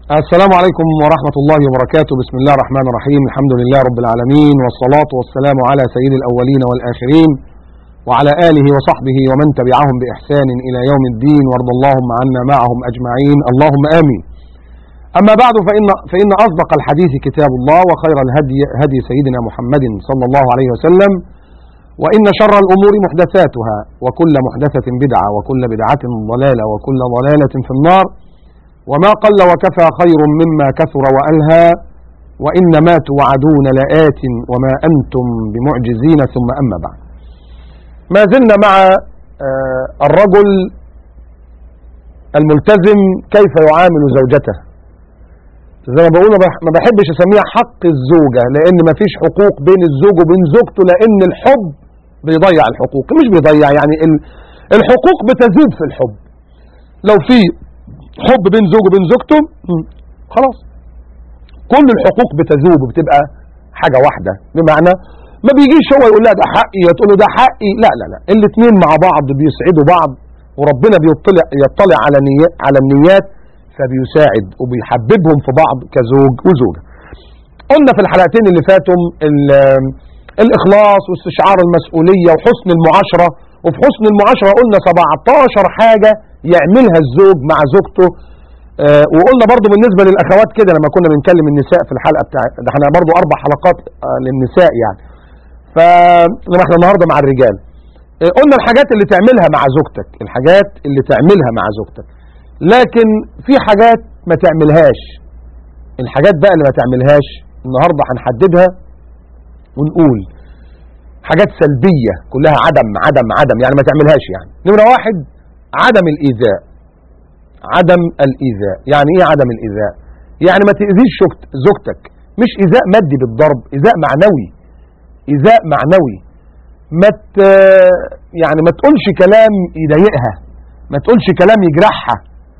السلام عليكم ورحمة الله وبركاته بسم الله الرحمن الرحيم الحمد لله رب العالمين والصلاة والسلام على سيد الأولين والآخرين وعلى آله وصحبه ومن تبعهم بإحسان إلى يوم الدين وارض اللهم عنا معهم أجمعين اللهم آمين أما بعد فإن, فإن أصدق الحديث كتاب الله وخير الهدي هدي سيدنا محمد صلى الله عليه وسلم وإن شر الأمور محدثاتها وكل محدثة بدعة وكل بدعة ضلالة وكل ضلالة في النار وما قل وكفى خير مما كثر وألهى وإن ما توعدون لآت وما أنتم بمعجزين ثم أما بعد ما زلنا مع آه، الرجل الملتزم كيف يعامل زوجته زي ما بقول ما بح- ما بحبش اسميها حق الزوجة لان ما فيش حقوق بين الزوج وبين زوجته لان الحب بيضيع الحقوق مش بيضيع يعني ال- الحقوق بتزيد في الحب لو في حب بين زوج وبين زوجته مم، خلاص كل الحقوق بتذوب بتبقى حاجة واحدة بمعنى ما بيجيش هو يقول لها ده حقي وتقول له ده حقي لا لا لا الاثنين مع بعض بيسعدوا بعض وربنا بيطلع يطلع على نيات على النيات فبيساعد وبيحببهم في بعض كزوج وزوجة قلنا في الحلقتين اللي فاتوا ال- الإخلاص واستشعار المسؤولية وحسن المعاشرة وفي حسن المعاشرة قلنا 17 حاجة يعملها الزوج مع زوجته آه، وقلنا برضو بالنسبة للأخوات كده لما كنا بنكلم النساء في الحلقة بتاع ده احنا برضو أربع حلقات آه، للنساء يعني فلما احنا النهاردة مع الرجال آه، قلنا الحاجات اللي تعملها مع زوجتك الحاجات اللي تعملها مع زوجتك لكن في حاجات ما تعملهاش الحاجات بقى اللي ما تعملهاش النهاردة هنحددها ونقول حاجات سلبية كلها عدم عدم عدم يعني ما تعملهاش يعني نمرة واحد عدم الإيذاء عدم الإيذاء يعني إيه عدم الإيذاء يعني ما تأذيش شوكت- زوجتك مش إيذاء مادي بالضرب إيذاء معنوي إيذاء معنوي ما ت... يعني ما تقولش كلام يضايقها ما تقولش كلام يجرحها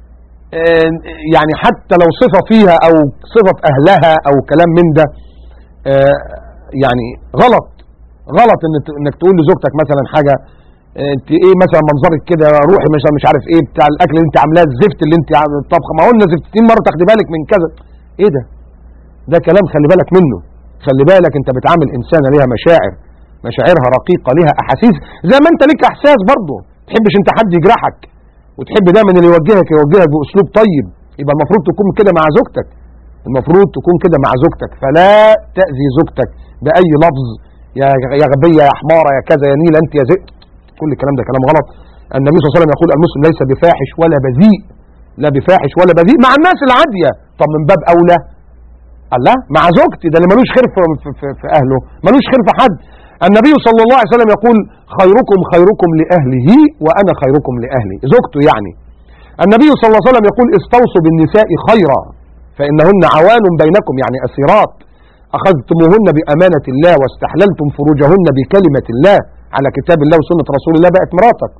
آه، يعني حتى لو صفة فيها أو صفة أهلها أو كلام من ده آه، يعني غلط غلط إن ت- انك تقول لزوجتك مثلا حاجة آه، انت ايه مثلا منظرك كده روحي مثلا مش عارف ايه بتاع الاكل اللي انت عاملاه الزفت اللي انت عامل- الطبخه ما قلنا زفتين مره تاخدي بالك من كذا ايه ده ده كلام خلي بالك منه خلي بالك انت بتعامل انسانه ليها مشاعر مشاعرها رقيقه ليها احاسيس زي ما انت ليك احساس برضه تحبش انت حد يجرحك وتحب دايما اللي يوجهك يوجهك باسلوب طيب يبقى المفروض تكون كده مع زوجتك المفروض تكون كده مع زوجتك فلا تاذي زوجتك باي لفظ يا يا غبيه يا حماره يا كذا يا نيله انت يا زئت كل الكلام ده كلام غلط النبي صلى الله عليه وسلم يقول المسلم ليس بفاحش ولا بذيء لا بفاحش ولا بذيء مع الناس العاديه طب من باب اولى الله مع زوجتي ده اللي ملوش خير في, في, في, في اهله ملوش خير في حد النبي صلى الله عليه وسلم يقول خيركم خيركم لاهله وانا خيركم لاهلي زوجته يعني النبي صلى الله عليه وسلم يقول استوصوا بالنساء خيرا فانهن عوان بينكم يعني اسيرات اخذتموهن بامانه الله واستحللتم فروجهن بكلمه الله على كتاب الله وسنه رسول الله بقت مراتك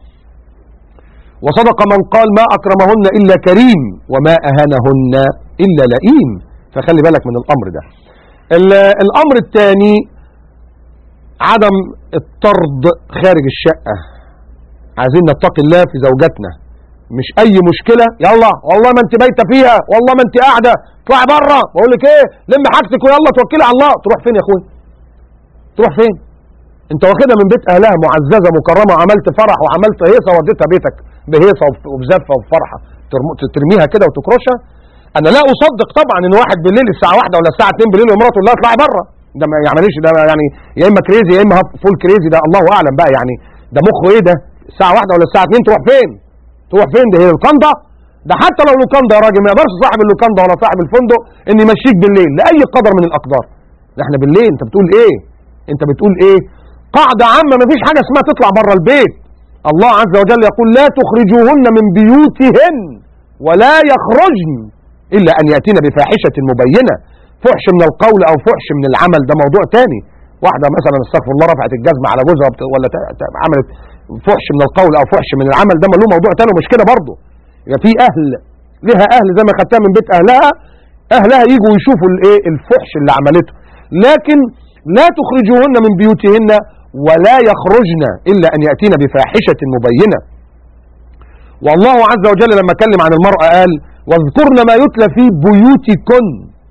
وصدق من قال ما أكرمهن إلا كريم وما أهانهن إلا لئيم فخلي بالك من الأمر ده ال- الأمر الثاني عدم الطرد خارج الشقة عايزين نتقي الله في زوجاتنا مش أي مشكلة يلا والله ما أنت بايتة فيها والله ما أنت قاعدة اطلعي بره بقول لك إيه لم حاجتك ويلا توكلي على الله تروح فين يا أخويا تروح فين انت واخدها من بيت اهلها معززه مكرمه عملت فرح وعملت هيصه وديتها بيتك بهيصه وب- وبزفه وبفرحه ترم- ترميها كده وتكرشها انا لا اصدق طبعا ان واحد بالليل الساعه واحدة ولا الساعه 2 بالليل ومراته تقول لها اطلعي بره ده ما يعملش ده يعني يا اما كريزي يا اما فول كريزي ده الله اعلم بقى يعني ده مخه ايه ده الساعه واحدة ولا الساعه 2 تروح فين تروح فين ده هي اللوكاندا ده حتى لو لوكاندا يا راجل ما يقدرش صاحب اللوكاندا ولا صاحب الفندق ان يمشيك بالليل لاي قدر من الاقدار ده احنا بالليل انت بتقول ايه انت بتقول ايه قاعدة عامة ما فيش حاجة اسمها تطلع بره البيت الله عز وجل يقول لا تخرجوهن من بيوتهن ولا يخرجن إلا أن يأتين بفاحشة مبينة فحش من القول أو فحش من العمل ده موضوع تاني واحدة مثلا استغفر الله رفعت الجزمة على جوزها بت- ولا ت- ت- عملت فحش من القول أو فحش من العمل ده له موضوع تاني ومش كده برضه يبقى في أهل لها أهل زي ما خدتها من بيت أهلها أهلها يجوا يشوفوا الإيه الفحش اللي عملته لكن لا تخرجوهن من بيوتهن ولا يخرجن إلا أن يأتين بفاحشة مبينة والله عز وجل لما كلم عن المرأة قال واذكرن ما يتلى في بيوتكن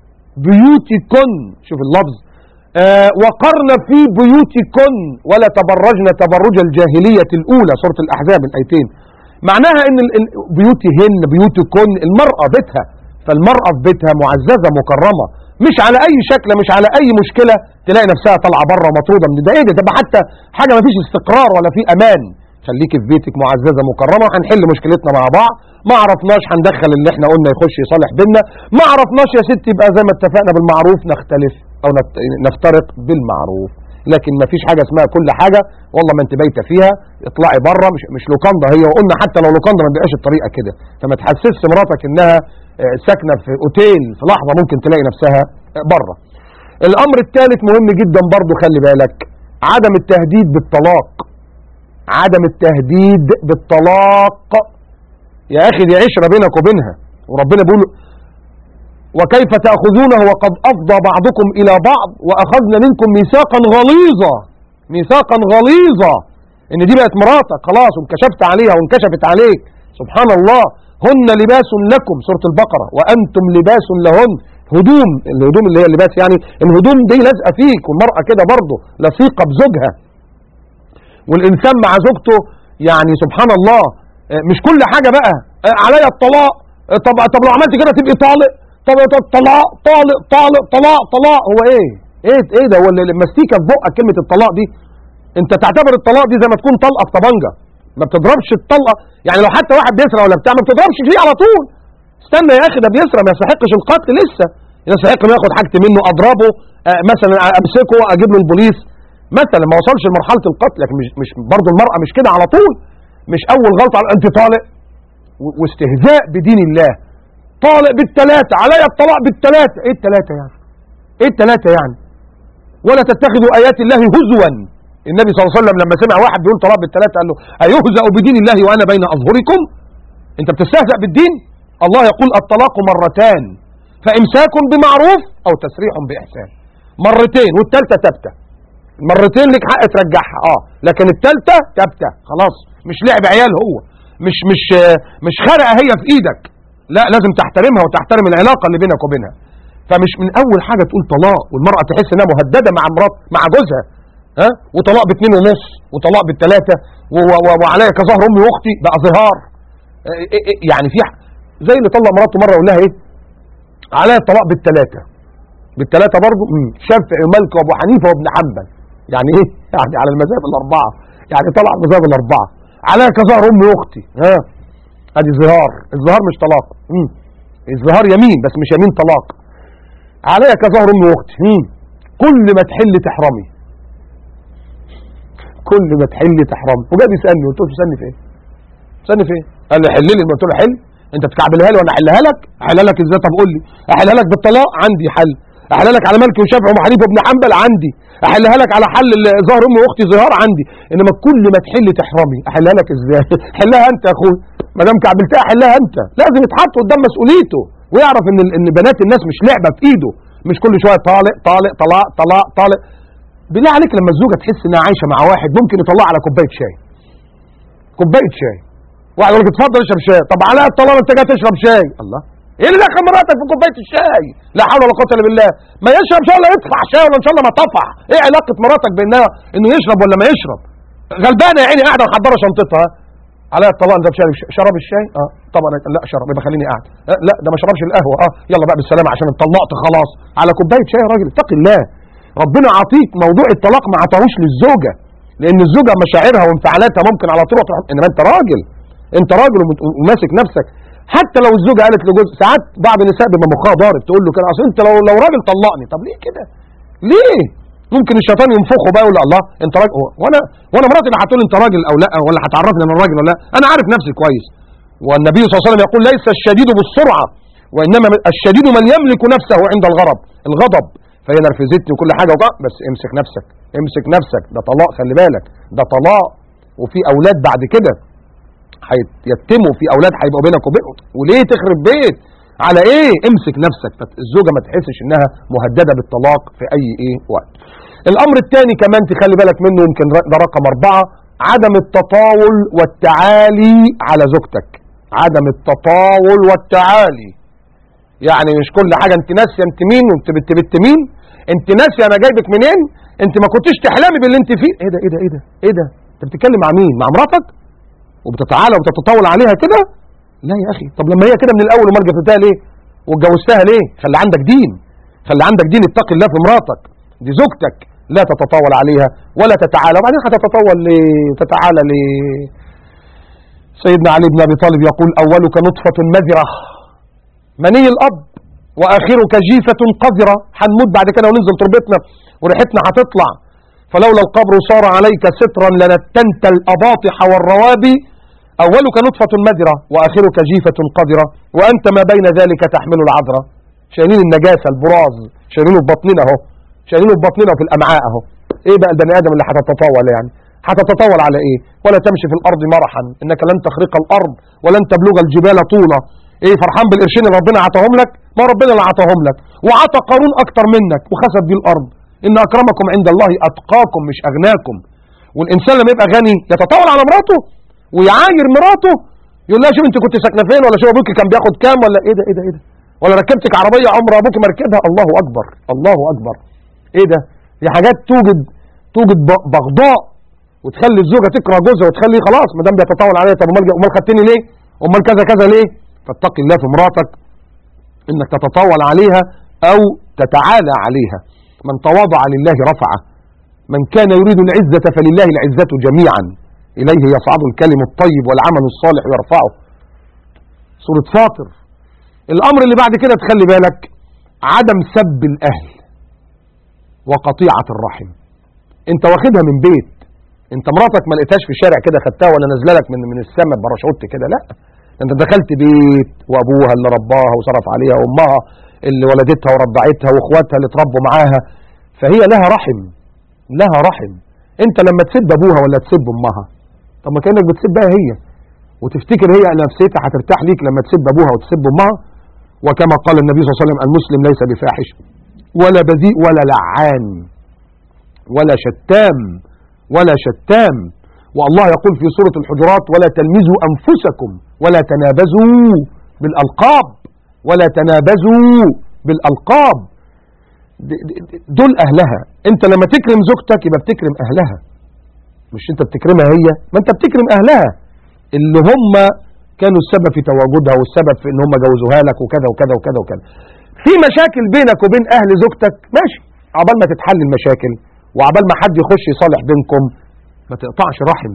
بيوتكن شوف اللفظ آه وقرن في بيوتكن ولا تبرجن تبرج الجاهلية الأولى سورة الأحزاب الآيتين معناها ان ال- ال- بيوتهن بيوتكن المرأة بيتها فالمرأة في بيتها معززة مكرمة مش على اي شكل مش على اي مشكلة تلاقي نفسها طالعة بره ومطرودة من ده ايه ده تبقى حتى حاجة ما فيش استقرار ولا في امان خليكي في بيتك معززة مكرمة هنحل مشكلتنا مع بعض ما عرفناش هندخل اللي احنا قلنا يخش يصالح بينا ما عرفناش يا ستي يبقى زي ما اتفقنا بالمعروف نختلف او نت- نفترق بالمعروف لكن ما فيش حاجة اسمها كل حاجة والله ما انت بايته فيها اطلعي بره مش مش لوكاندا هي وقلنا حتى لو لوكاندا ما بيبقاش الطريقة كده فما تحسسش مراتك انها آه، ساكنة في اوتيل في لحظة ممكن تلاقي نفسها آه، بره الامر الثالث مهم جدا برضو خلي بالك عدم التهديد بالطلاق عدم التهديد بالطلاق يا اخي دي عشرة بينك وبينها وربنا بيقول وكيف تأخذونه وقد أفضى بعضكم إلى بعض وأخذنا منكم ميثاقا غليظا ميثاقا غليظا إن دي بقت مراتك خلاص وانكشفت عليها وانكشفت عليك سبحان الله هن لباس لكم سورة البقرة وأنتم لباس لهن هدوم الهدوم اللي هي اللباس يعني الهدوم دي لازقة فيك والمرأة كده برضه لصيقة بزوجها والإنسان مع زوجته يعني سبحان الله آه، مش كل حاجة بقى آه، عليا الطلاق آه، طب طب لو عملت كده تبقي طالق طب طب طلاق طالق طالق طلاق طلاق هو ايه ايه ايه ده هو اللي المستيكه في بقك كلمه الطلاق دي انت تعتبر الطلاق دي زي ما تكون طلقه في طبنجه ما بتضربش الطلقه يعني لو حتى واحد بيسرق ولا بتاع ما بتضربش فيه على طول استنى يا اخي ده بيسرق ما يستحقش القتل لسه يستحق انه ياخد حاجتي منه اضربه آه مثلا امسكه اجيب له البوليس مثلا ما وصلش لمرحله القتل لكن مش مش برضه المراه مش كده على طول مش اول غلطه على انت طالق و- واستهزاء بدين الله طالق بالثلاثه عليا الطلاق بالثلاثه ايه الثلاثه يعني ايه الثلاثه يعني ولا تتخذوا ايات الله هزوا النبي صلى الله عليه وسلم لما سمع واحد بيقول طلاق بالثلاثه قال له ايهزأ بدين الله وانا بين اظهركم انت بتستهزأ بالدين الله يقول الطلاق مرتان فامساك بمعروف او تسريح باحسان مرتين والثالثه ثابته مرتين لك حق ترجعها اه لكن الثالثه ثابته خلاص مش لعب عيال هو مش مش آه، مش خرقه هي في ايدك لا لازم تحترمها وتحترم العلاقه اللي بينك وبينها فمش من اول حاجه تقول طلاق والمراه تحس انها مهدده مع مرات مع جوزها ها وطلاق باثنين ونص وطلاق بالثلاثه و- و- وعليا كظهر امي واختي بقى ظهار آه، إيه- إيه- يعني في ح- زي اللي طلق مراته مره يقول لها ايه عليا الطلاق بالثلاثه بالثلاثه برضه مم. شافعي ومالك وابو حنيفه وابن حنبل يعني ايه يعني على المذاهب الاربعه يعني طلع المذاهب الاربعه عليا كظهر امي واختي ها ادي ظهار الظهار مش طلاق مم. الظهار يمين بس مش يمين طلاق عليا كظهر امي واختي مم. كل ما تحل تحرمي كل ما تحل تحرمي وجاي بيسالني قلت له بتسالني في ايه؟ بتسالني في ايه؟ قال لي حل لي قلت له حل انت بتكعبلها لي وانا احلها لك احلها لك ازاي طب قول لي احلها لك بالطلاق عندي حل احلها لك على مالكي وشافعي وابو حنيفه وابن حنبل عندي احلها لك على حل ال- ظهر امي واختي ظهار عندي انما كل ما تحل تحرمي احلها لك ازاي حلها انت يا اخوي ما دام كعبلتها حلها انت لازم يتحط قدام مسؤوليته ويعرف ان ال- ان بنات الناس مش لعبه في ايده مش كل شويه طالق طالق طلاق طلاق طالق بالله عليك لما الزوجه تحس انها عايشه مع واحد ممكن يطلع على كوبايه شاي كوبايه شاي واحد يقول لك اتفضل اشرب شاي طب على الطلاق انت جاي تشرب شاي الله ايه اللي دخل مراتك في كوبايه الشاي لا حول ولا قوه الا بالله ما يشرب شاي ولا يطفع شاي ولا ان شاء الله ما طفع ايه علاقه مراتك بانها انه يشرب ولا ما يشرب غلبانه يا عيني قاعده محضره شنطتها عليها الطلاق انت بشرب شرب الشاي اه طبعا لا شرب يبقى خليني قاعد آه لا ده ما شربش القهوه اه يلا بقى بالسلامه عشان اتطلقت خلاص على كوبايه شاي يا راجل اتق الله ربنا عطيك موضوع الطلاق ما عطاهوش للزوجه لان الزوجه مشاعرها وانفعالاتها ممكن على طول تروح انما انت راجل انت راجل ومت- وماسك نفسك حتى لو الزوجه قالت لجوز ساعات بعض النساء بيبقى مخها ضارب تقول له كده اصل انت لو لو راجل طلقني طب ليه كده ليه ممكن الشيطان ينفخه بقى يقول له الله انت راجل هو- وانا وانا مراتي اللي هتقول انت راجل او لا ولا هتعرفني انا راجل ولا لا انا عارف نفسي كويس والنبي صلى الله عليه وسلم يقول ليس الشديد بالسرعه وانما الشديد من يملك نفسه عند الغضب الغضب فهي نرفزتني وكل حاجه وقع بس امسك نفسك امسك نفسك ده طلاق خلي بالك ده طلاق وفي اولاد بعد كده هيتيتموا في اولاد هيبقوا بينك وبينهم وليه تخرب بيت على ايه امسك نفسك فالزوجه ما تحسش انها مهدده بالطلاق في اي ايه وقت الامر الثاني كمان تخلي بالك منه يمكن ر- ده رقم اربعه عدم التطاول والتعالي على زوجتك عدم التطاول والتعالي يعني مش كل حاجة انت ناسية انت مين وانت بنت بنت مين انت ناسية انا جايبك منين انت ما كنتش تحلمي باللي انت فيه ايه ده ايه ده ايه ده ايه ده انت بتتكلم مع مين مع مراتك وبتتعالى وبتتطاول عليها كده لا يا اخي طب لما هي كده من الاول وما رجعتها ليه واتجوزتها ليه خلي عندك دين خلي عندك دين اتقي الله في مراتك دي زوجتك لا تتطاول عليها ولا تتعالى وبعدين هتتطاول ليه تتعالى ليه سيدنا علي بن ابي طالب يقول اولك نطفه مذره مني الاب واخرك جيفه قذره هنموت بعد كده وننزل تربتنا وريحتنا هتطلع فلولا القبر صار عليك سترا لنتنت الاباطح والروابي اولك نطفه مذره واخرك جيفه قذره وانت ما بين ذلك تحمل العذره شايلين النجاسه البراز شايلينه في بطننا اهو شايلينه في بطننا وفي الامعاء اهو ايه بقى البني ادم اللي هتتطاول يعني هتتطاول على ايه ولا تمشي في الارض مرحا انك لن تخرق الارض ولن تبلغ الجبال طولا ايه فرحان بالقرشين اللي ربنا عطاهم لك ما ربنا اللي عطاهم لك وعطى قارون اكتر منك وخسف بيه الارض ان اكرمكم عند الله اتقاكم مش اغناكم والانسان لما يبقى غني يتطاول على مراته ويعاير مراته يقول لها شوف انت كنت ساكنه فين ولا شوف ابوك كان بياخد كام ولا ايه ده ايه ده ايه ده ولا ركبتك عربيه عمر ابوك مركبها الله اكبر الله اكبر ايه ده دي حاجات توجد توجد بغضاء وتخلي الزوجه تكره جوزها وتخليه خلاص ما دام بيتطاول عليها طب امال امال خدتني ليه؟ امال كذا كذا ليه؟ فاتق الله في مراتك انك تتطاول عليها او تتعالى عليها من تواضع لله رفعه من كان يريد العزة فلله العزة جميعا إليه يصعد الكلم الطيب والعمل الصالح يرفعه سورة فاطر الأمر اللي بعد كده تخلي بالك عدم سب الأهل وقطيعة الرحم انت واخدها من بيت انت مراتك ما لقيتهاش في الشارع كده خدتها ولا نازله لك من من السماء باراشوت كده لا انت دخلت بيت وابوها اللي رباها وصرف عليها وامها اللي ولدتها ورضعتها واخواتها اللي اتربوا معاها فهي لها رحم لها رحم انت لما تسب ابوها ولا تسب امها طب ما كانك بتسبها هي وتفتكر هي نفسيتها هترتاح ليك لما تسب ابوها وتسب امها وكما قال النبي صلى الله عليه وسلم المسلم ليس بفاحش ولا بذيء ولا لعان ولا شتام ولا شتام والله يقول في سورة الحجرات ولا تلمزوا أنفسكم ولا تنابزوا بالألقاب ولا تنابزوا بالألقاب دول أهلها أنت لما تكرم زوجتك يبقى بتكرم أهلها مش أنت بتكرمها هي ما أنت بتكرم أهلها اللي هم كانوا السبب في تواجدها والسبب في ان هم جوزوها لك وكذا وكذا وكذا وكذا في مشاكل بينك وبين اهل زوجتك ماشي عبال ما تتحل المشاكل وعبال ما حد يخش يصالح بينكم ما تقطعش رحم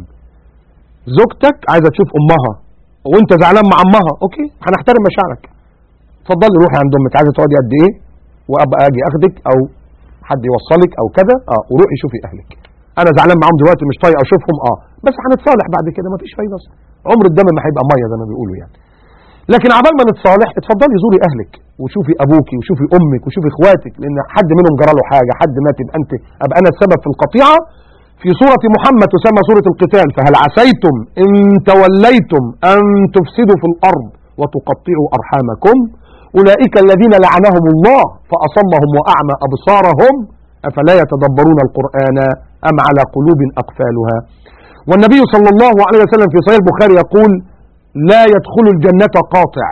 زوجتك عايزه تشوف امها وانت زعلان مع امها اوكي هنحترم مشاعرك اتفضلي روحي عند امك عايزه تقعدي قد ايه وابقى اجي اخدك او حد يوصلك او كذا اه وروحي شوفي اهلك انا زعلان معاهم دلوقتي مش طايق اشوفهم اه بس هنتصالح بعد كده مفيش فايده اصلا عمر الدم ما هيبقى ميه زي ما بيقولوا يعني لكن عبال ما نتصالح اتفضلي زوري اهلك وشوفي ابوكي وشوفي امك وشوفي اخواتك لان حد منهم جرى له حاجه حد مات يبقى انت ابقى انا السبب في القطيعه في سورة محمد تسمى سورة القتال فهل عسيتم إن توليتم أن تفسدوا في الأرض وتقطعوا أرحامكم أولئك الذين لعنهم الله فأصمهم وأعمى أبصارهم أفلا يتدبرون القرآن أم على قلوب أقفالها والنبي صلى الله عليه وسلم في صحيح البخاري يقول لا يدخل الجنة قاطع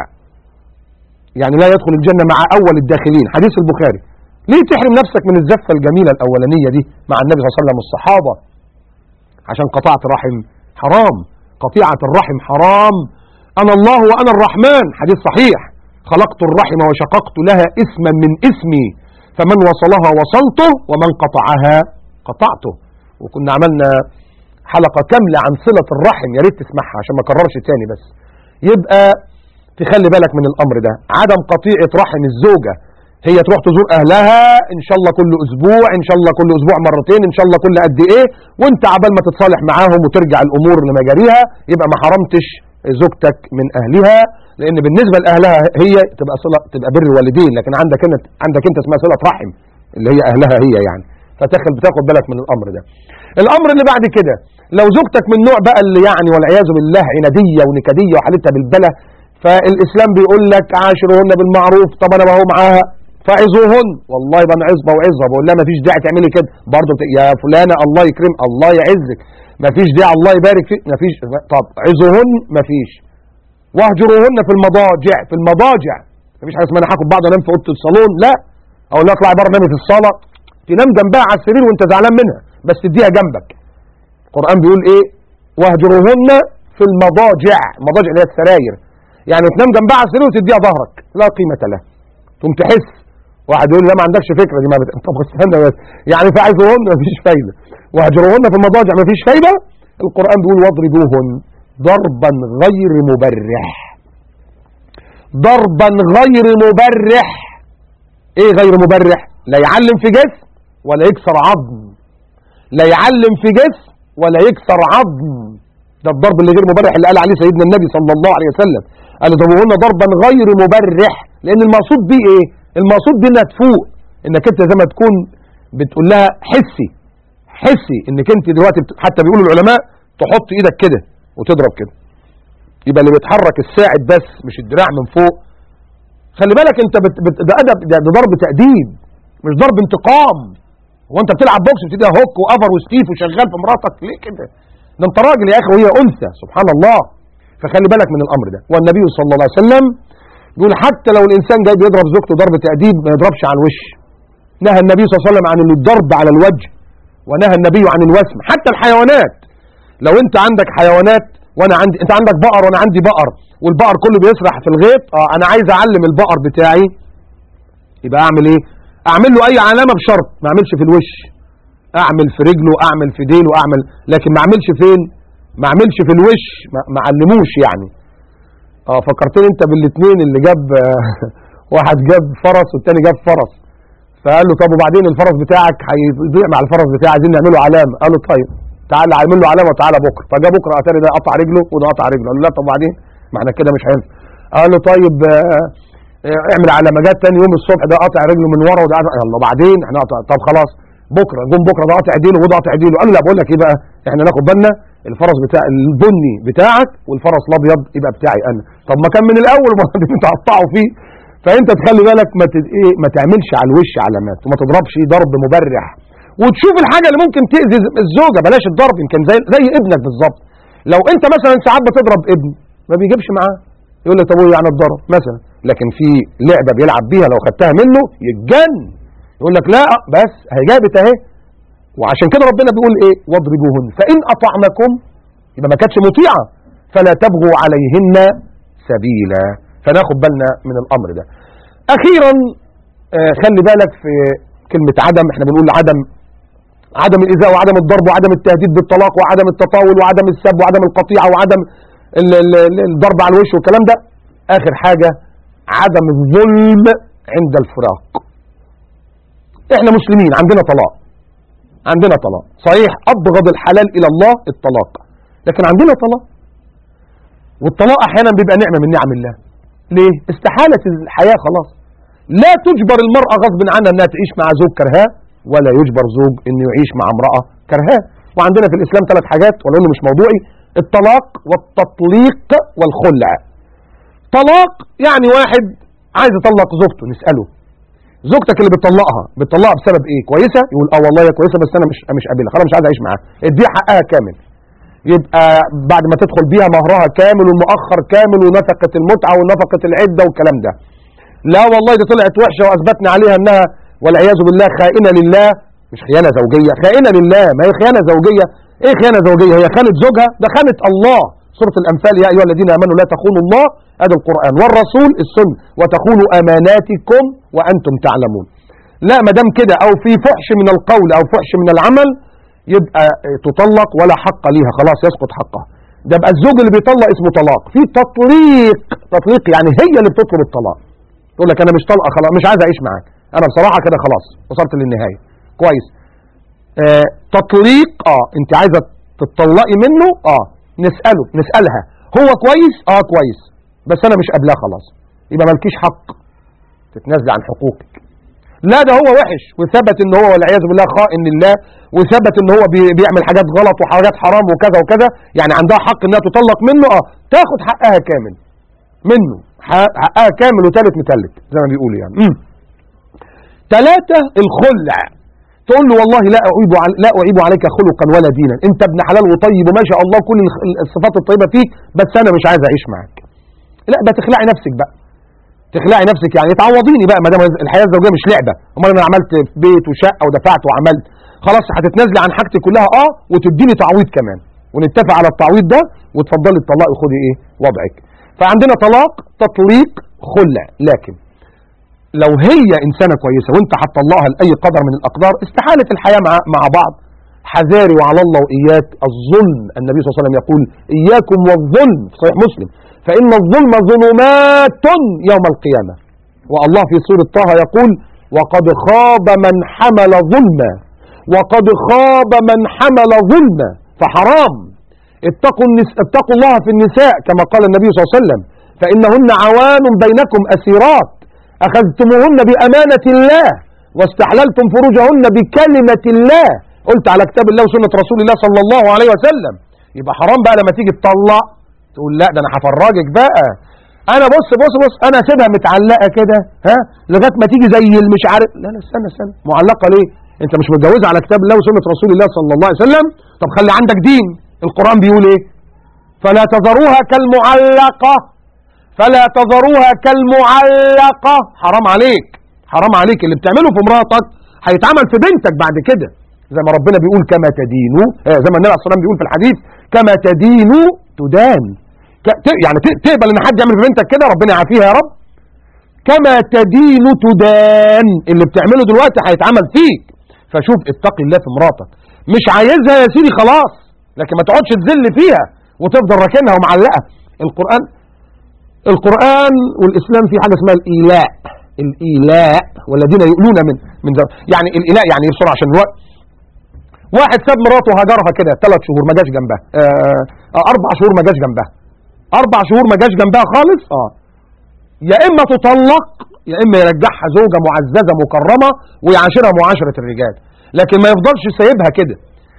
يعني لا يدخل الجنة مع أول الداخلين حديث البخاري ليه تحرم نفسك من الزفة الجميلة الأولانية دي مع النبي صلى الله عليه وسلم والصحابة عشان قطعت رحم حرام قطيعة الرحم حرام أنا الله وأنا الرحمن حديث صحيح خلقت الرحم وشققت لها اسما من اسمي فمن وصلها وصلته ومن قطعها قطعته وكنا عملنا حلقة كاملة عن صلة الرحم يا ريت تسمعها عشان ما اكررش تاني بس يبقى تخلي بالك من الأمر ده عدم قطيعة رحم الزوجة هي تروح تزور أهلها إن شاء الله كل أسبوع إن شاء الله كل أسبوع مرتين إن شاء الله كل قد إيه وأنت عبال ما تتصالح معاهم وترجع الأمور لمجاريها يبقى ما حرمتش زوجتك من أهلها لأن بالنسبة لأهلها هي تبقى صلة تبقى بر الوالدين لكن عندك انت عندك أنت اسمها صلة رحم اللي هي أهلها هي يعني فتاخد بتاخد بالك من الأمر ده الأمر اللي بعد كده لو زوجتك من نوع بقى اللي يعني والعياذ بالله عنادية ونكدية وحالتها بالبلة فالإسلام بيقول لك عاشرهن بالمعروف طب أنا بهو معاها فعظوهن والله يبقى انا عظبه وعظه بقول لها مفيش داعي تعملي كده برضه يا فلانه الله يكرم الله يعزك مفيش داعي الله يبارك فيك مفيش طب عظوهن مفيش واهجروهن في المضاجع في المضاجع مفيش حاجه اسمها انا هاخد بعض انام في اوضه الصالون لا او لا اطلع بره نامي في الصاله تنام جنبها على السرير وانت زعلان منها بس تديها جنبك القران بيقول ايه واهجروهن في المضاجع المضاجع اللي هي السراير يعني تنام جنبها على السرير وتديها ظهرك لا قيمه له تقوم تحس واحد يقول لي لا ما عندكش فكره دي ما بت... طب استنى بس يعني فعايزوهن مفيش فايده واهجروهن في المضاجع مفيش فايده القران بيقول واضربوهن ضربا غير مبرح ضربا غير مبرح ايه غير مبرح لا يعلم في جسم ولا يكسر عظم لا يعلم في جسم ولا يكسر عظم ده الضرب اللي غير مبرح اللي قال عليه سيدنا النبي صلى الله عليه وسلم قال ضربوهن ضربا غير مبرح لان المقصود بيه ايه المقصود بيه انها تفوق انك انت زي ما تكون بتقول لها حسي حسي انك انت دلوقتي بت... حتى بيقولوا العلماء تحط ايدك كده وتضرب كده يبقى اللي بيتحرك الساعد بس مش الدراع من فوق خلي بالك انت بت... بت... ده ادب ده, ده ضرب تأديب مش ضرب انتقام هو انت بتلعب بوكس بتديها هوك وافر وستيف وشغال في مراتك ليه كده ده انت راجل يا اخي وهي انثى سبحان الله فخلي بالك من الامر ده والنبي صلى الله عليه وسلم بيقول حتى لو الانسان جاي بيضرب زوجته ضرب تأديب ما يضربش على الوش نهى النبي صلى الله عليه وسلم عن الضرب على الوجه ونهى النبي عن الوسم حتى الحيوانات لو انت عندك حيوانات وانا عندي انت عندك بقر وانا عندي بقر والبقر كله بيسرح في الغيط اه انا عايز اعلم البقر بتاعي يبقى اعمل ايه اعمل له اي علامه بشرط ما اعملش في الوش اعمل في رجله اعمل في ديله اعمل لكن ما اعملش فين ما اعملش في الوش ما, ما علموش يعني اه فكرتني انت بالاثنين اللي جاب واحد جاب فرس والتاني جاب فرس فقال له طب وبعدين الفرس بتاعك هيضيع مع الفرس بتاعي عايزين نعمله علامه قال له طيب تعالى اعمل له علامه وتعالى بكره فجاء بكره اتاري ده قطع رجله وده قطع رجله قال له لا طب وبعدين ما احنا كده مش هينفع قال له طيب آه، آه، اعمل علامه جت تاني يوم الصبح ده قاطع رجله من ورا وده قطع يلا بعدين احنا قطع طب خلاص بكره جم بكره ده قاطع ديله وده قاطع ديله قال له لا بقول لك ايه بقى احنا ناخد بالنا الفرس بتاع البني بتاعك والفرس الابيض يبقى بتاعي انا طب ما كان من الاول ما تقطعوا فيه فانت تخلي بالك ما تد... ايه ما تعملش على الوش علامات وما تضربش ضرب مبرح وتشوف الحاجه اللي ممكن تاذي الزوجه بلاش الضرب يمكن زي زي ابنك بالظبط لو انت مثلا ساعات بتضرب ابن ما بيجيبش معاه يقول لك طب وايه يعني الضرب مثلا لكن في لعبه بيلعب بيها لو خدتها منه يتجن يقول لك لا بس هي جابت اهي وعشان كده ربنا بيقول ايه واضربوهن فان اطعنكم يبقى ما كانتش مطيعه فلا تبغوا عليهن سبيلا فناخد بالنا من الامر ده اخيرا آه خلي بالك في كلمه عدم احنا بنقول عدم عدم الايذاء وعدم الضرب وعدم التهديد بالطلاق وعدم التطاول وعدم السب وعدم القطيعه وعدم ال ال ال الضرب على الوش والكلام ده اخر حاجه عدم الظلم عند الفراق احنا مسلمين عندنا طلاق عندنا طلاق صحيح ابغض الحلال الى الله الطلاق لكن عندنا طلاق والطلاق احيانا بيبقى نعمه من نعم الله ليه استحاله الحياه خلاص لا تجبر المراه غصب عنها انها تعيش مع زوج كرهاه ولا يجبر زوج انه يعيش مع امراه كرهاه وعندنا في الاسلام ثلاث حاجات ولو انه مش موضوعي الطلاق والتطليق والخلع طلاق يعني واحد عايز يطلق زوجته نساله زوجتك اللي بتطلقها بتطلقها بسبب ايه كويسه يقول اه والله هي كويسه بس انا مش مش قابلها خلاص مش عايز اعيش معاها اديها حقها كامل يبقى بعد ما تدخل بيها مهرها كامل والمؤخر كامل ونفقه المتعه ونفقه العده والكلام ده لا والله دي طلعت وحشه واثبتنا عليها انها والعياذ بالله خائنه لله مش خيانه زوجيه خائنه لله ما هي خيانه زوجيه ايه خيانه زوجيه هي خانت زوجها ده خانت الله سوره الانفال يا ايها الذين امنوا لا تخونوا الله ادي القران والرسول السنه وتخونوا اماناتكم وانتم تعلمون لا ما دام كده او في فحش من القول او فحش من العمل يبقى تطلق ولا حق ليها خلاص يسقط حقها ده يبقى الزوج اللي بيطلق اسمه طلاق في تطليق تطليق يعني هي اللي بتطلب الطلاق تقول لك انا مش طالقه خلاص مش عايز اعيش معاك انا بصراحه كده خلاص وصلت للنهايه كويس آه تطليق اه انت عايزه تطلقي منه اه نساله نسالها هو كويس اه كويس بس انا مش قابلاه خلاص يبقى مالكيش حق تتنازل عن حقوقك لا ده هو وحش وثبت ان هو والعياذ بالله خائن لله وثبت ان هو بي- بيعمل حاجات غلط وحاجات حرام وكذا وكذا يعني عندها حق انها تطلق منه اه تاخد حقها كامل منه ح- حقها كامل وتالت متلت زي ما بيقولوا يعني امم ثلاثة الخلع تقول له والله لا أعيب عل... لا أعيب عليك خلقا ولا دينا أنت ابن حلال وطيب وما شاء الله كل الخ- الصفات الطيبة فيك بس أنا مش عايز أعيش معاك لا بقى تخلعي نفسك بقى تخلعي نفسك يعني تعوضيني بقى ما دام الحياه الزوجيه مش لعبه امال انا عملت في بيت وشقه ودفعت وعملت خلاص هتتنازلي عن حاجتي كلها اه وتديني تعويض كمان ونتفق على التعويض ده وتفضلي الطلاق وخدي ايه وضعك فعندنا طلاق تطليق خلع لكن لو هي انسانه كويسه وانت هتطلقها لاي قدر من الاقدار استحاله الحياه مع مع بعض حذاري وعلى الله واياك الظلم النبي صلى الله عليه وسلم يقول اياكم والظلم في صحيح مسلم فان الظلم ظلمات يوم القيامه والله في سوره طه يقول وقد خاب من حمل ظلما وقد خاب من حمل ظلما فحرام اتقوا, النس... اتقوا الله في النساء كما قال النبي صلى الله عليه وسلم فإنهن عوان بينكم أسيرات أخذتموهن بأمانة الله واستحللتم فروجهن بكلمة الله قلت على كتاب الله وسنة رسول الله صلى الله عليه وسلم يبقى حرام بقى لما تيجي تطلق تقول لا ده انا هفرجك بقى انا بص بص بص انا اسيبها متعلقه كده ها لغايه ما تيجي زي المش عارف لا لا استنى استنى معلقه ليه انت مش متجوزه على كتاب الله وسنه رسول الله صلى الله عليه وسلم طب خلي عندك دين القران بيقول ايه فلا تذروها كالمعلقه فلا تذروها كالمعلقه حرام عليك حرام عليك اللي بتعمله في مراتك هيتعمل في بنتك بعد كده زي ما ربنا بيقول كما تدين زي ما النبي عليه الصلاه والسلام بيقول في الحديث كما تدين تدان يعني تقبل ان حد يعمل في بنتك كده ربنا يعافيها يا رب كما تدين تدان اللي بتعمله دلوقتي هيتعمل فيك فشوف اتقي الله في مراتك مش عايزها يا سيدي خلاص لكن ما تقعدش تذل فيها وتفضل راكنها ومعلقه القران القران والاسلام في حاجه اسمها الايلاء الايلاء والذين يؤلون من من زر. يعني الايلاء يعني ايه بسرعه عشان الوقت واحد ساب مراته هجرها كده ثلاث شهور ما جاش جنبها آه اربع شهور ما جاش جنبها اربع شهور ما جاش جنبها خالص اه يا اما تطلق يا اما يرجعها زوجه معززه مكرمه ويعاشرها معاشره الرجال لكن ما يفضلش سايبها كده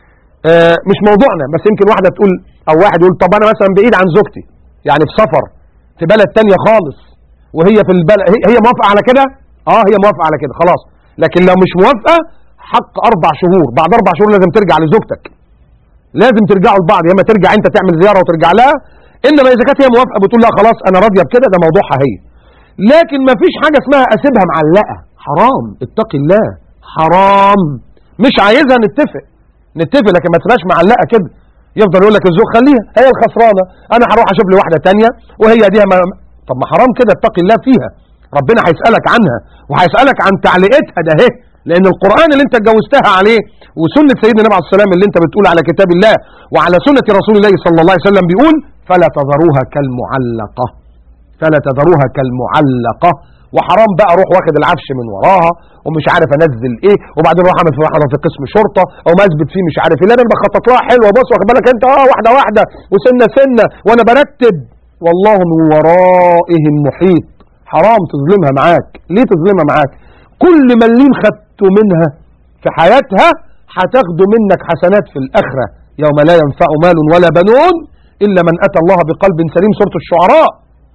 آه مش موضوعنا بس يمكن واحده تقول او واحد يقول طب انا مثلا بعيد عن زوجتي يعني في سفر في بلد تانية خالص وهي في البلد هي موافقه على كده اه هي موافقه على كده خلاص لكن لو مش موافقه حق اربع شهور بعد اربع شهور لازم ترجع لزوجتك لازم ترجعوا لبعض يا اما ترجع انت تعمل زياره وترجع لها انما اذا كانت هي موافقه بتقول لا خلاص انا راضيه بكده ده موضوعها هي لكن ما فيش حاجه اسمها اسيبها معلقه حرام اتقي الله حرام مش عايزها نتفق نتفق لكن ما تبقاش معلقه كده يفضل يقول لك الزوج خليها هي الخسرانه انا هروح اشوف لي واحده ثانيه وهي دي ما طب ما حرام كده اتقي الله فيها ربنا هيسالك عنها وهيسالك عن تعليقتها ده اهي لان القران اللي انت اتجوزتها عليه وسنه سيدنا النبي عليه السلام اللي انت بتقول على كتاب الله وعلى سنه رسول الله صلى الله عليه وسلم بيقول فلا تذروها كالمعلقه فلا تذروها كالمعلقه وحرام بقى اروح واخد العفش من وراها ومش عارف انزل ايه وبعدين اروح اعمل في واحده في قسم شرطه او ما اثبت فيه مش عارف ايه لا انا بخطط لها حلوه بص واخد بالك انت اه واحده واحده وسنه سنه وانا برتب والله من ورائهم محيط حرام تظلمها معاك ليه تظلمها معاك كل مليم خدته منها في حياتها هتاخده منك حسنات في الاخره يوم لا ينفع مال ولا بنون الا من اتى الله بقلب سليم سوره الشعراء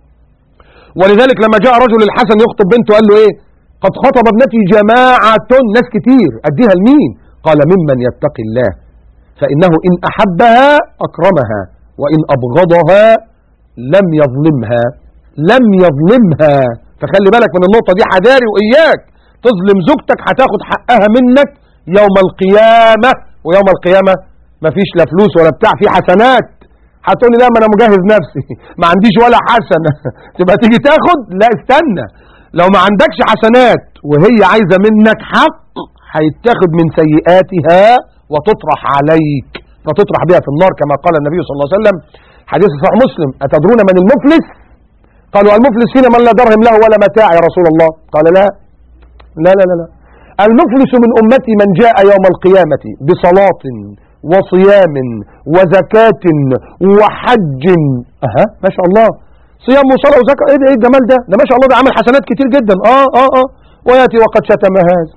ولذلك لما جاء رجل الحسن يخطب بنته قال له ايه قد خطب ابنتي جماعة ناس كتير اديها لمين قال ممن يتقي الله فانه ان احبها اكرمها وان ابغضها لم يظلمها لم يظلمها فخلي بالك من النقطة دي حذاري واياك تظلم زوجتك هتاخد حقها منك يوم القيامة ويوم القيامة مفيش لا فلوس ولا بتاع في حسنات هتقول لي لا ما انا مجهز نفسي ما عنديش ولا حسنه تبقى تيجي تاخد لا استنى لو ما عندكش حسنات وهي عايزه منك حق هيتاخد من سيئاتها وتطرح عليك فتطرح بها في النار كما قال النبي صلى الله عليه وسلم حديث صحيح مسلم اتدرون من المفلس قالوا المفلس فينا من لا درهم له ولا متاع يا رسول الله قال لا لا لا لا, لا. المفلس من امتي من جاء يوم القيامه بصلاه وصيام وزكاة وحج اها ما شاء الله صيام وصلاة وزكاة ايه ده ايه الجمال ده ده ما شاء الله ده عمل حسنات كتير جدا اه اه اه وياتي وقد شتم هذا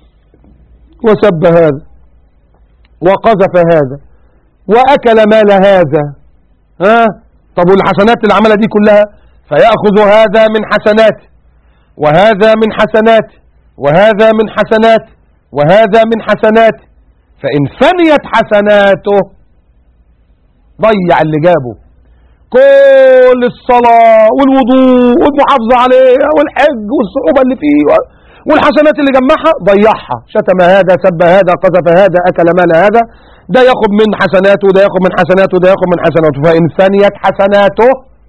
وسب هذا وقذف هذا واكل مال هذا ها آه طب والحسنات اللي عملها دي كلها فيأخذ هذا من حسناته وهذا من حسناته وهذا من حسناته وهذا من حسناته فإن فنيت حسناته ضيع اللي جابه كل الصلاة والوضوء والمحافظة عليها والحج والصعوبة اللي فيه و- والحسنات اللي جمعها ضيعها شتم هذا سب هذا قذف هذا أكل مال هذا ده ياخد من حسناته ده ياخد من حسناته ده ياخد من حسناته فإن ثنيت حسناته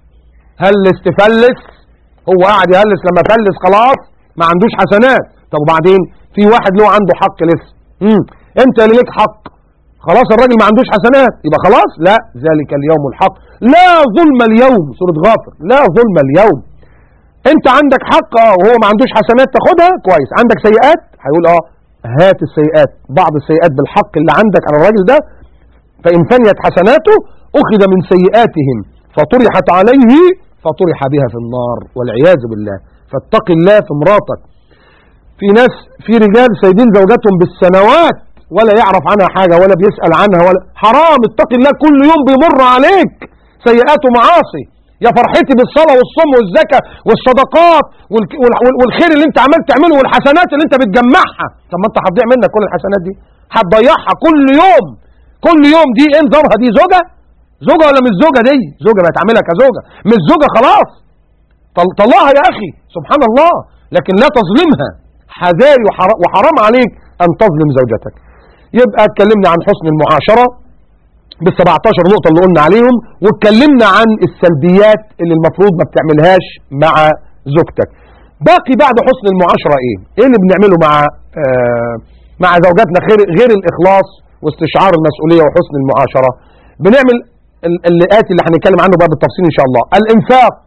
هلس تفلس هو قاعد يهلس لما فلس خلاص ما عندوش حسنات طب وبعدين في واحد له عنده حق لسه امم انت اللي ليك حق خلاص الراجل ما عندوش حسنات يبقى خلاص لا ذلك اليوم الحق لا ظلم اليوم سورة غافر لا ظلم اليوم انت عندك حق اه وهو ما عندوش حسنات تاخدها كويس عندك سيئات هيقول اه هات السيئات بعض السيئات بالحق اللي عندك على الراجل ده فإن فنيت حسناته أخذ من سيئاتهم فطرحت عليه فطرح بها في النار والعياذ بالله فاتق الله في مراتك في ناس في رجال سايبين زوجاتهم بالسنوات ولا يعرف عنها حاجة ولا بيسأل عنها ولا حرام اتق الله كل يوم بيمر عليك سيئات ومعاصي يا فرحتي بالصلاة والصوم والزكاة والصدقات والك- وال- وال- والخير اللي انت عمال تعمله والحسنات اللي انت بتجمعها طب ما انت هتضيع منك كل الحسنات دي هتضيعها كل يوم كل يوم دي ايه نظامها دي زوجة زوجة ولا مش زوجة دي زوجة بقت عاملها كزوجة مش زوجة خلاص طل- طلعها يا أخي سبحان الله لكن لا تظلمها حذاري وحرام, وحرام عليك أن تظلم زوجتك يبقى اتكلمنا عن حسن المعاشرة بال 17 نقطة اللي قلنا عليهم واتكلمنا عن السلبيات اللي المفروض ما بتعملهاش مع زوجتك باقي بعد حسن المعاشرة ايه ايه اللي بنعمله مع آه مع زوجاتنا غير, غير الاخلاص واستشعار المسؤولية وحسن المعاشرة بنعمل ال- اللي آتي اللي هنتكلم عنه بقى بالتفصيل ان شاء الله الانفاق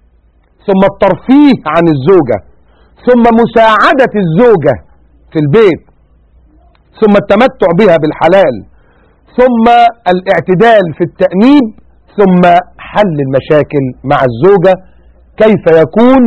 ثم الترفيه عن الزوجة ثم مساعدة الزوجة في البيت ثم التمتع بها بالحلال ثم الاعتدال في التأنيب ثم حل المشاكل مع الزوجة كيف يكون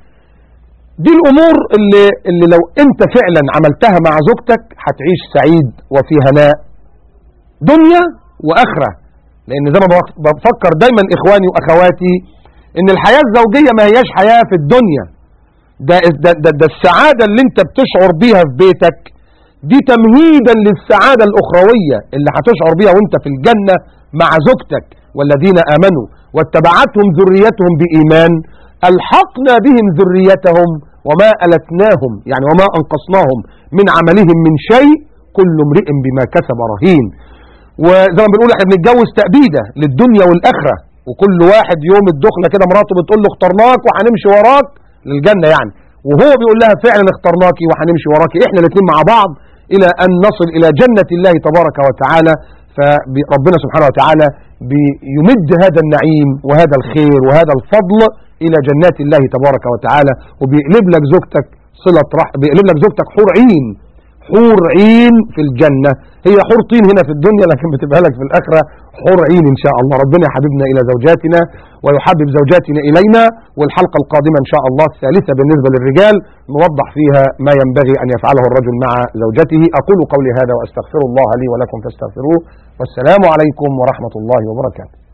دي الأمور اللي, اللي لو أنت فعلا عملتها مع زوجتك هتعيش سعيد وفي هناء دنيا وآخرة لأن زي ما بف- بفكر دايما إخواني وأخواتي إن الحياة الزوجية ما هياش حياة في الدنيا ده, ده, ده, ده السعادة اللي أنت بتشعر بيها في بيتك دي تمهيدا للسعادة الأخروية اللي هتشعر بيها وانت في الجنة مع زوجتك والذين آمنوا واتبعتهم ذريتهم بإيمان ألحقنا بهم ذريتهم وما ألتناهم يعني وما أنقصناهم من عملهم من شيء كل امرئ بما كسب رهين وزي ما بنقول احنا بنتجوز تأبيدة للدنيا والآخرة وكل واحد يوم الدخلة كده مراته بتقول له اخترناك وهنمشي وراك للجنة يعني وهو بيقول لها فعلا اخترناكي وهنمشي وراكي احنا الاثنين مع بعض الى ان نصل الى جنة الله تبارك وتعالى فربنا سبحانه وتعالى بيمد هذا النعيم وهذا الخير وهذا الفضل الى جنات الله تبارك وتعالى وبيقلب لك زوجتك صلة رح بيقلب لك زوجتك حور عين حور عين في الجنة هي حور طين هنا في الدنيا لكن بتبقى لك في الآخرة حور عين إن شاء الله ربنا يحببنا إلى زوجاتنا ويحبب زوجاتنا إلينا والحلقة القادمة إن شاء الله الثالثة بالنسبة للرجال نوضح فيها ما ينبغي أن يفعله الرجل مع زوجته أقول قولي هذا وأستغفر الله لي ولكم فاستغفروه والسلام عليكم ورحمة الله وبركاته